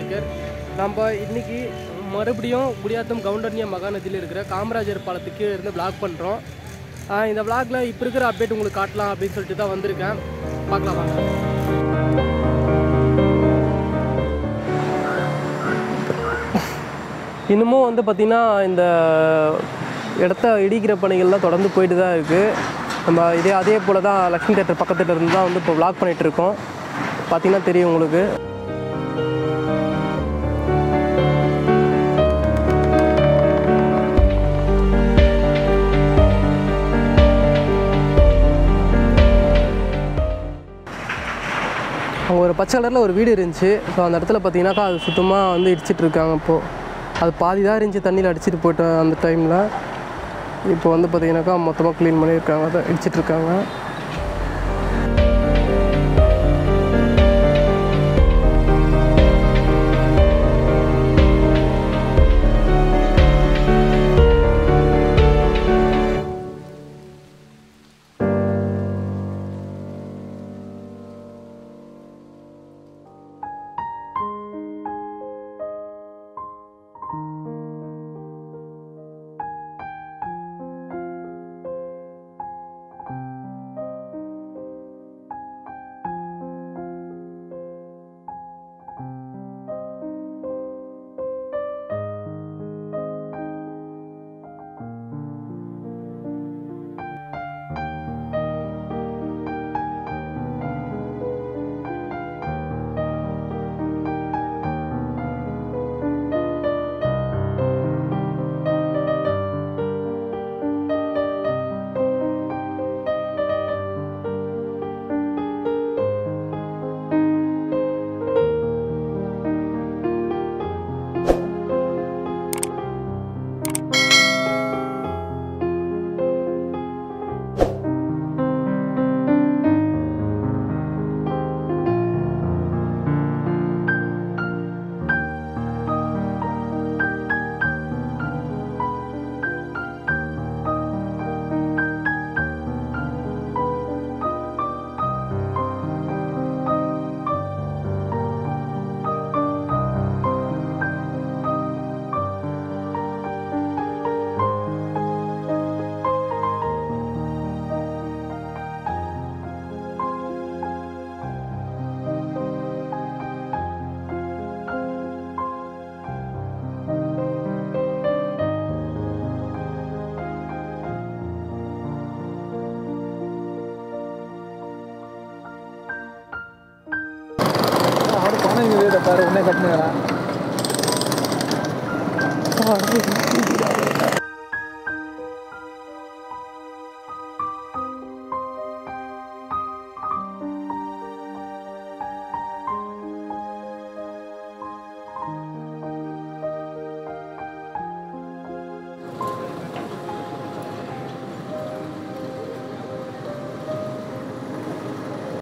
சந்திரசேகர் நம்ம இன்னைக்கு மறுபடியும் குடியாத்தம் கவுண்டன்யா மகாநதியில் இருக்கிற காமராஜர் பாலத்துக்கு இருந்து vlog பண்ணுறோம் இந்த vlogல இப்போ இருக்கிற அப்டேட் உங்களுக்கு காட்டலாம் அப்படின்னு சொல்லிட்டு தான் வந்திருக்கேன் பார்க்கலாம் வாங்க இன்னமும் வந்து பார்த்திங்கன்னா இந்த இடத்த இடிக்கிற பணிகள்லாம் தொடர்ந்து போயிட்டு தான் இருக்குது நம்ம இதே அதே போல் தான் லக்ஷ்மி தேட்டர் பக்கத்துல இருந்து தான் வந்து இப்போ vlog பண்ணிகிட்டு இருக்கோம் பார்த்தீங்கன்னா தெரியும் உங்களுக்கு அங்கே ஒரு பச்சை கலரில் ஒரு வீடு இருந்துச்சு ஸோ அந்த இடத்துல பார்த்தீங்கன்னாக்கா அது சுத்தமாக வந்து இடிச்சிட்டு இருக்காங்க இப்போது அது பாதி தான் இருந்துச்சு தண்ணியில் அடிச்சிட்டு போயிட்டு அந்த டைமில் இப்போ வந்து பார்த்தீங்கன்னாக்கா மொத்தமாக க்ளீன் பண்ணியிருக்காங்க அதை இடிச்சிட்டு இருக்காங்க ஆடு பணம் வீட பாரு உடனே கட்டினுங்கிறான்